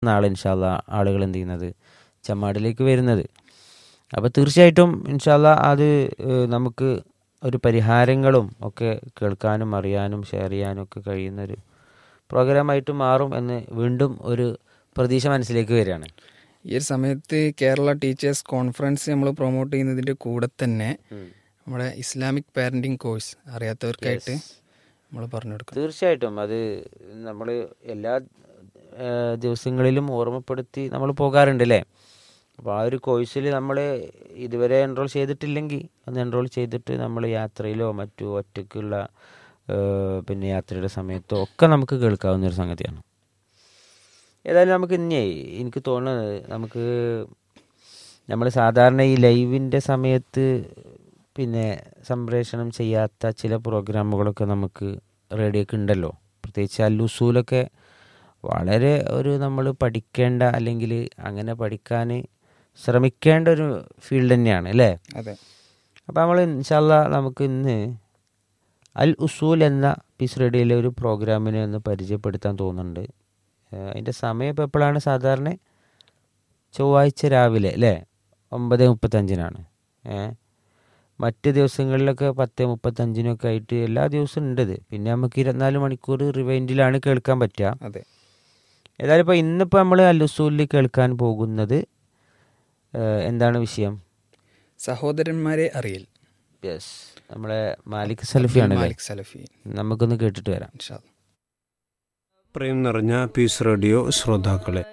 നാളെ ഇൻഷാല്ല ആളുകൾ എന്ത് ചെയ്യുന്നത് ചമ്മാടിലേക്ക് വരുന്നത് അപ്പോൾ തീർച്ചയായിട്ടും ഇൻഷാല്ല അത് ഏഹ്, നമുക്ക് ഒരു പരിഹാരങ്ങളും ഒക്കെ കേൾക്കാനും അറിയാനും ഷെയർ ചെയ്യാനും ഒക്കെ കഴിയുന്നൊരു പ്രോഗ്രാമായിട്ട് മാറും എന്ന് വീണ്ടും ഒരു പ്രതീക്ഷ മനസ്സിലേക്ക് വരികയാണ് ഈ ഒരു സമയത്ത് കേരള ടീച്ചേഴ്സ് കോൺഫറൻസ് നമ്മൾ പ്രൊമോട്ട് ചെയ്യുന്നതിൻ്റെ കൂടെ തന്നെ നമ്മുടെ ഇസ്ലാമിക് പാരൻറ്റിങ് കോഴ്സ് അറിയാത്തവർക്കായിട്ട് നമ്മൾ പറഞ്ഞു കൊടുക്കും തീർച്ചയായിട്ടും അത് നമ്മൾ എല്ലാ ആ, ദിവസങ്ങളിലും ഓർമ്മപ്പെടുത്തി നമ്മൾ പോകാറുണ്ട് അല്ലേ അപ്പോൾ ആ ഒരു കോഴ്സിൽ നമ്മൾ ഇതുവരെ എൻറോൾ ചെയ്തിട്ടില്ലെങ്കിൽ ഒന്ന് എൻറോൾ ചെയ്തിട്ട് നമ്മൾ യാത്രയിലോ മറ്റു ഒറ്റയ്ക്കുള്ള ആ, പിന്നെ യാത്രയുടെ സമയത്തോ ഒക്കെ നമുക്ക് കേൾക്കാവുന്ന ഒരു സംഗതിയാണ് ഏതായാലും നമുക്ക് ഇനി എനിക്ക് തോന്നുന്നത് നമുക്ക് നമ്മൾ സാധാരണ ഈ ലൈവിൻ്റെ സമയത്ത് പിന്നെ സംപ്രേഷണം ചെയ്യാത്ത ചില പ്രോഗ്രാമുകളൊക്കെ നമുക്ക് റേഡിയോക്ക് ഉണ്ടല്ലോ പ്രത്യേകിച്ച് അല്ലുസൂലൊക്കെ വളരെ ഒരു നമ്മൾ പഠിക്കേണ്ട അല്ലെങ്കിൽ അങ്ങനെ പഠിക്കാൻ ശ്രമിക്കേണ്ട ഒരു ഫീൽഡ് തന്നെയാണ് അല്ലേ അതെ അപ്പോൾ നമ്മൾ ഇൻഷാല്ല നമുക്ക് ഇന്ന് അൽ ഉസൂൽ എന്ന പീസ് റേഡിയോയിലെ ഒരു പ്രോഗ്രാമിനെ ഒന്ന് പരിചയപ്പെടുത്താൻ തോന്നുന്നുണ്ട് ഏഹ് അതിൻ്റെ സമയം ഇപ്പോൾ എപ്പോഴാണ് സാധാരണ ചൊവ്വാഴ്ച രാവിലെ അല്ലേ ഒമ്പത് മുപ്പത്തഞ്ചിനാണ് ഏഹ് മറ്റ് ദിവസങ്ങളിലൊക്കെ പത്ത് മുപ്പത്തഞ്ചിനൊക്കെ ആയിട്ട് എല്ലാ ദിവസവും ഉണ്ട് ഇത് പിന്നെ നമുക്ക് ഇരുപത്തിനാല് മണിക്കൂർ റിവൈൻഡിലാണ് കേൾക്കാൻ പറ്റുക അതെ ഏതായാലും ഇപ്പോൾ ഇന്നിപ്പോൾ നമ്മൾ അല്ലുസൂലിൽ കേൾക്കാൻ പോകുന്നത് ഏഹ് എന്താണ് വിഷയം സഹോദരന്മാരെ അറിയൽ യെസ് നമ്മളെ മാലിക് സലഫിയാണ് മാലിക് സലഫി നമുക്കൊന്ന് കേട്ടിട്ട് വരാം ഇൻഷാ അല്ലാ. പ്രേം നിറഞ്ഞ പീസ് റേഡിയോ ശ്രോതാക്കളെ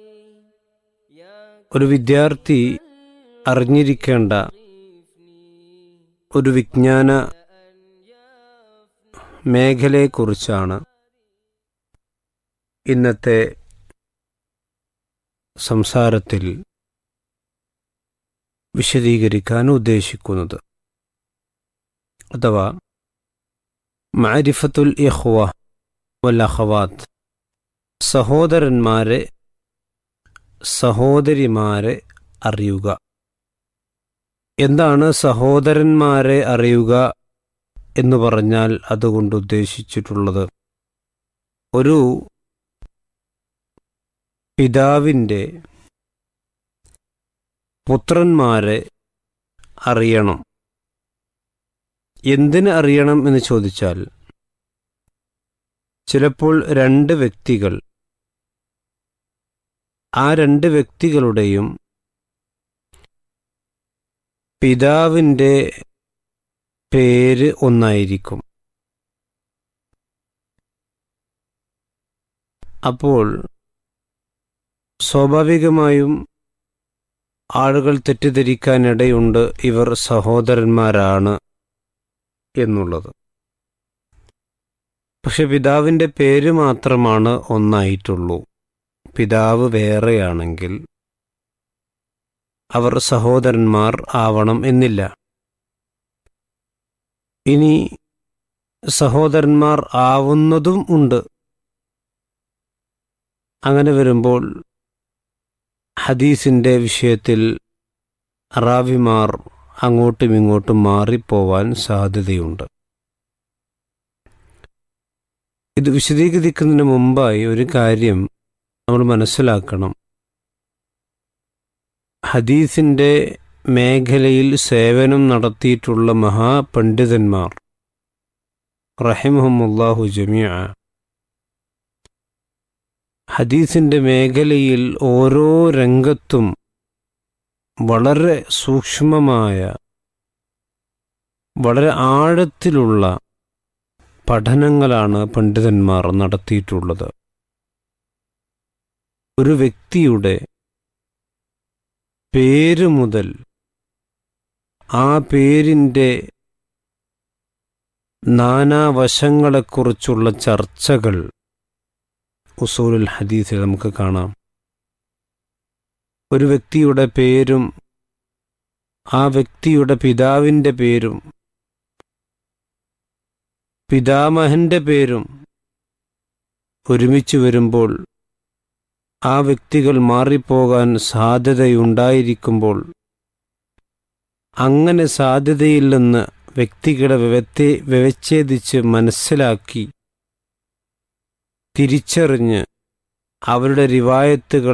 ഒരു വിദ്യാർത്ഥി അറിഞ്ഞിരിക്കേണ്ട ഒരു വിജ്ഞാന മേഖലയെക്കുറിച്ചാണ് ഇന്നത്തെ സംസാരത്തിൽ വിശദീകരിക്കാൻ ഉദ്ദേശിക്കുന്നത് അഥവാ മാരിഫത്തുൽ ഇഖ്വ വല്ലഹവാത്ത് സഹോദരന്മാരെ സഹോദരിമാരെ അറിയുക എന്താണ് സഹോദരന്മാരെ അറിയുക എന്ന് പറഞ്ഞാൽ അതുകൊണ്ട് ഉദ്ദേശിച്ചിട്ടുള്ളത് ഒരു പിതാവിൻ്റെ പുത്രന്മാരെ അറിയണം എന്തിന് അറിയണം എന്ന് ചോദിച്ചാൽ ചിലപ്പോൾ രണ്ട് വ്യക്തികൾ ആ രണ്ട് വ്യക്തികളുടെയും പിതാവിൻ്റെ പേര് ഒന്നായിരിക്കും അപ്പോൾ സ്വാഭാവികമായും ആളുകൾ തെറ്റിദ്ധരിക്കാനിടയുണ്ട് ഇവർ സഹോദരന്മാരാണ് എന്നുള്ളത് പക്ഷെ പിതാവിൻ്റെ പേര് മാത്രമാണ് ഒന്നായിട്ടുള്ളൂ പിതാവ് വേറെയാണെങ്കിൽ അവർ സഹോദരന്മാർ ആവണം എന്നില്ല ഇനി സഹോദരന്മാർ ആവുന്നതും ഉണ്ട് അങ്ങനെ വരുമ്പോൾ ഹദീസിൻ്റെ വിഷയത്തിൽ റാവിമാർ അങ്ങോട്ടും ഇങ്ങോട്ടും മാറിപ്പോവാൻ സാധ്യതയുണ്ട് ഇത് വിശദീകരിക്കുന്നതിന് മുമ്പായി ഒരു കാര്യം നമ്മൾ മനസ്സിലാക്കണം ഹദീസിൻ്റെ മേഖലയിൽ സേവനം നടത്തിയിട്ടുള്ള മഹാപണ്ഡിതന്മാർ റഹിമഹമുല്ലാഹു ജമിയ ഹദീസിൻ്റെ മേഖലയിൽ ഓരോ രംഗത്തും വളരെ സൂക്ഷ്മമായ വളരെ ആഴത്തിലുള്ള പഠനങ്ങളാണ് പണ്ഡിതന്മാർ നടത്തിയിട്ടുള്ളത് ഒരു വ്യക്തിയുടെ പേര് മുതൽ ആ പേരിൻ്റെ നാനാവശങ്ങളെക്കുറിച്ചുള്ള ചർച്ചകൾ ഉസൂലുൽ ഹദീസിൽ നമുക്ക് കാണാം ഒരു വ്യക്തിയുടെ പേരും ആ വ്യക്തിയുടെ പിതാവിൻ്റെ പേരും പിതാമഹന്റെ പേരും ഒരുമിച്ച് വരുമ്പോൾ ആ വ്യക്തികൾ മാറിപ്പോകാൻ സാധ്യതയുണ്ടായിരിക്കുമ്പോൾ അങ്ങനെ സാധ്യതയില്ലെന്ന് വ്യക്തികളെ വ്യവത്തെ വ്യവച്ഛേദിച്ച് മനസ്സിലാക്കി തിരിച്ചറിഞ്ഞ് അവരുടെ റിവായത്തുകൾ